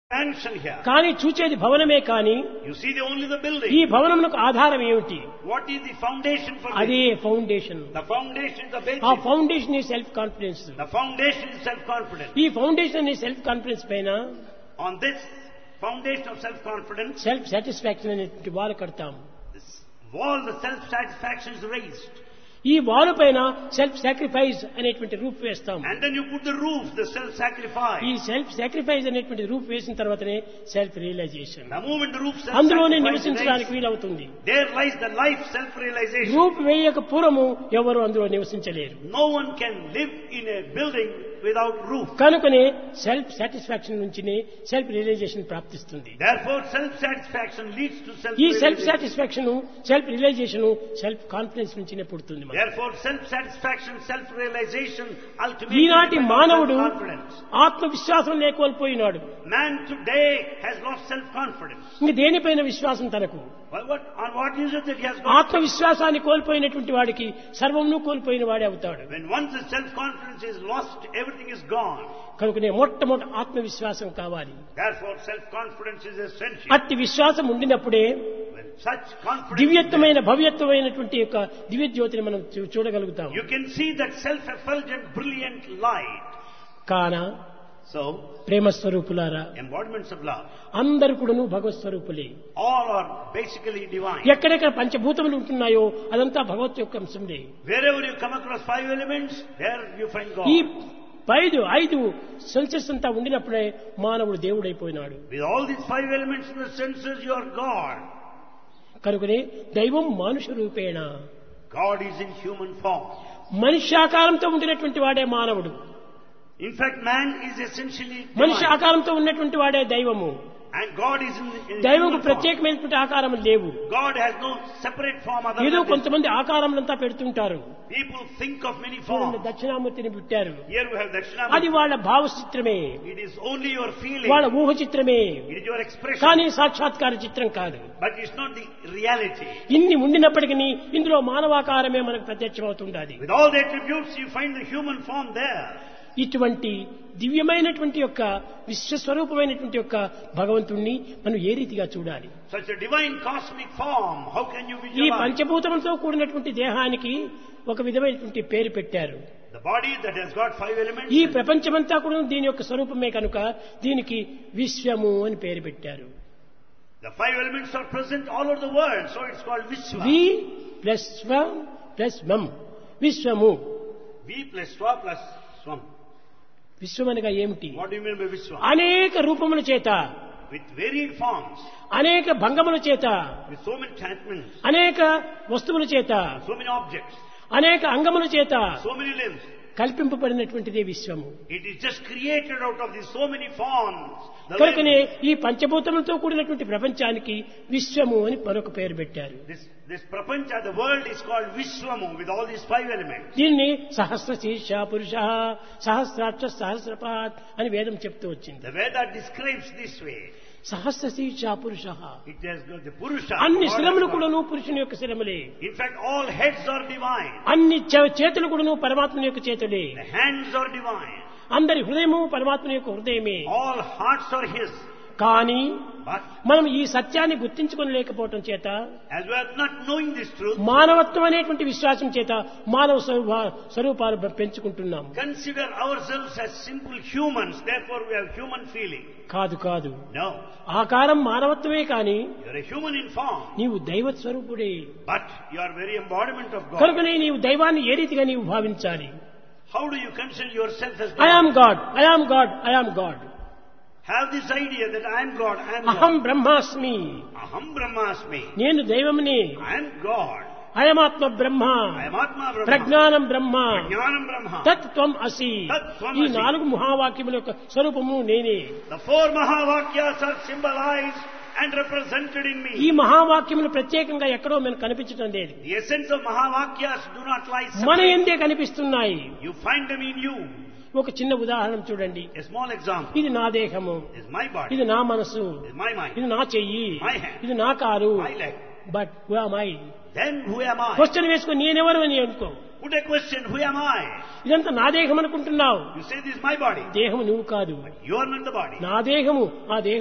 mansion here. కానీ చూచేది భవనమే కానీ You see the only the ఈ building. భవనమునకు ఆధారం ఏమిటి What is the foundation for అదే this? Foundation The foundation is the ఆ basis. ఫౌండేషన్ ఈ self confidence The foundation is self-confidence. ఈ ఫౌండేషన్ ఈ సెల్ఫ్ కాన్ఫిడెన్స్ పైన On this foundation of self-confidence, self satisfaction అనేటువంటి వారు కడతాం this wall, the self-satisfaction is raised. ఈ వారు పైన సెల్ఫ్ సాక్రిఫైస్ అనేటువంటి రూప్ వేస్తాం And then you put the roof, the self-sacrifice. ఈ సెల్ఫ్ సాక్రిఫైస్ అనేటువంటి రూప్ వేసిన తర్వాతనే self realization The moment the roof అందులోనే self-sacrifice is నివసించడానికి raised, వీలవుతుంది there lies the life self-realization. రూప్ వేయక పూర్వము ఎవరు అందులో నివసించలేరు No one can live in a building without roof. కనుకనే సెల్ఫ్ సాటిస్ఫాక్షన్ నుంచినే సెల్ఫ్ రియలైజేషన్ ప్రాప్తిస్తుంది Therefore, self-satisfaction leads to ఈ self self-realization. Satisfaction self realization self confidence నుంచినే పుడుతుంది మనకు. Therefore, self-satisfaction, self-realization, ultimately ఈనాటి depends on మానవుడు self-confidence. ఆత్మవిశ్వాసం లేకోల్పోయినాడు Man today has lost self-confidence. ఇంక దేనిపైన విశ్వాసం తనకు Well, what, on what is it that he has got? ఆత్మవిశ్వాసాన్ని కోల్పోయినటువంటి వాడికి సర్వమును కోల్పోయిన వాడే అవుతాడు When once the self-confidence is lost, everything is gone. కనుకనే మొట్టమొదటి ఆత్మవిశ్వాసం కావాలి Therefore, self-confidence is essential. అట్టి విశ్వాసం ఉండినప్పుడే When such confidence is దివ్యత్వమైన భవ్యత్వమైనటువంటి యొక్క దివ్య జ్యోతిని మనం చూ- చూడగలుగుతాం there, you can see that self-effulgent, brilliant light. కాన So, ప్రేమ స్వరూపులారా embodiments of love. అందరు కూడాను భగవత్ స్వరూపులే All are basically divine. ఎక్కడెక్కడ పంచభూతములు ఉంటున్నాయో అదంతా భగవత్ యొక్క అంశంలే Wherever you come across five elements, there you find God. ఈ ఐదు ఐదు సెన్సెస్ అంతా ఉండినప్పుడే మానవుడు దేవుడైపోయినాడు With all these five elements in the senses, you are God. కనుకనే దైవం మానుష రూపేణ God is in human form. మనిష్యాకారంతో ఉండినటువంటి వాడే మానవుడు In fact, man is essentially మనిషి divine. ఆకారంతో ఉన్నటువంటి వాడే దైవము And God is in, in దైవంకు human form. ప్రత్యేకమైనటువంటి ఆకారం లేవు God has no separate form other ఏదో than this. కొంతమంది ఆకారములంతా పెడుతుంటారు People think of many చూడండి forms. దక్షిణామూర్తిని పెట్టారు Here we have Dakshinamurti. అది వాళ్ళ భావ చిత్రమే It is only your feeling. వాళ్ళ ఊహ చిత్రమే It is your expression. కానీ సాక్షాత్కార చిత్రం కాదు But it's not the reality. ఇన్ని ఉండినప్పటికీ ఇందులో మానవాకారమే మనకు ప్రత్యక్షమవుతుండాలి With all the attributes, you find the human form there. ఇటువంటి దివ్యమైనటువంటి యొక్క విశ్వస్వరూపమైనటువంటి యొక్క భగవంతుణ్ణి మనం ఏ రీతిగా చూడాలి Such a divine cosmic form. How can you ఈ visualize? పంచభూతములతో కూడినటువంటి దేహానికి ఒక విధమైనటువంటి పేరు పెట్టారు The body that has got five elements. ఈ ప్రపంచమంతా కూడా దీని యొక్క స్వరూపమే కనుక దీనికి విశ్వము అని పేరు పెట్టారు The five elements are present all over the world, so it's called Vishwa. వి ప్లస్ స్వ ప్లస్ మం విశ్వము V plus Swa plus Swam. విశ్వం అనగా ఏమిటి What do you mean by Vishwa? అనేక రూపముల చేత With varied forms, అనేక భంగముల చేత with so many attachments, అనేక వస్తువుల చేత so many objects, అనేక అంగముల చేత so many limbs. కల్పింపబడినటువంటిదే విశ్వము It is just created out of these so many forms. The కనుకనే limbs. ఈ పంచభూతములతో కూడినటువంటి ప్రపంచానికి విశ్వము అని మరొక పేరు పెట్టారు This, this prapancha, the world is called Vishwamu with all these five elements. దీన్ని సహస్ర శీర్ష పురుష సహస్రాక్ష సహస్రపాత్ అని వేదం చెప్తూ వచ్చింది The Veda describes this way. సహస్ర శీర్ష పురుష It has got the Purusha. అన్ని God శిరములు has got- కూడాను పురుషుని యొక్క శిరములే In fact, all heads are divine. అన్ని చే- చేతులు కూడాను పరమాత్మని యొక్క చేతులే The hands are divine. అందరి హృదయము పరమాత్మని యొక్క హృదయమే All hearts are His. కానీ But మనం ఈ సత్యాన్ని గుర్తించుకొని లేకపోవటం చేత as we are not knowing this truth, మానవత్వం అనేటువంటి విశ్వాసం చేత మానవ స్వరూప- స్వరూపాలు పెంచుకుంటున్నాం consider ourselves as simple humans. Therefore, we have human feeling. కాదు కాదు No. ఆకారం మానవత్వమే కాని You are a human in form. నీవు దైవ స్వరూపుడే But you are very embodiment of God. కనుకనే నీవు దైవాన్ని ఏ రీతిగా నీవు భావించాలి How do you consider yourself as I am God? God I am God I am God Have this idea that I am God. I am అహం God. బ్రహ్మాస్మి Aham Brahmasmi. నేను దైవముని I am God. అయమాత్మ Brahma I am Atma Brahma. ప్రజ్ఞానం బ్రహ్మ Jnanam Brahma. తత్ త్వం అసి తత్ త్వం ఈ అసి. నాలుగు మహావాక్యముల యొక్క స్వరూపము నేనే The four Mahavakyas are symbolized and represented in ఈ me. మహావాక్యములు ప్రత్యేకంగా ఎక్కడో మనకు కనిపించడం లేదు The essence of Mahavakyas do not lie మన separate. ఎందే కనిపిస్తున్నాయి You find them in you. ఒక చిన్న ఉదాహరణ చూడండి A small example ఇది నా దేహము is my body, ఇది నా మనసు is my mind, ఇది నా చెయ్యి My hand. ఇది నా కారు my leg. But my Then who am I? Question వేసుకొని నేనెవరు అని అనుకో Put a question, who am I? ఇదంతా నా దేహం అనుకుంటున్నావు You say this is my body. దేహం నువ్వు కాదు You are not the body. నా దేహము ఆ దేహం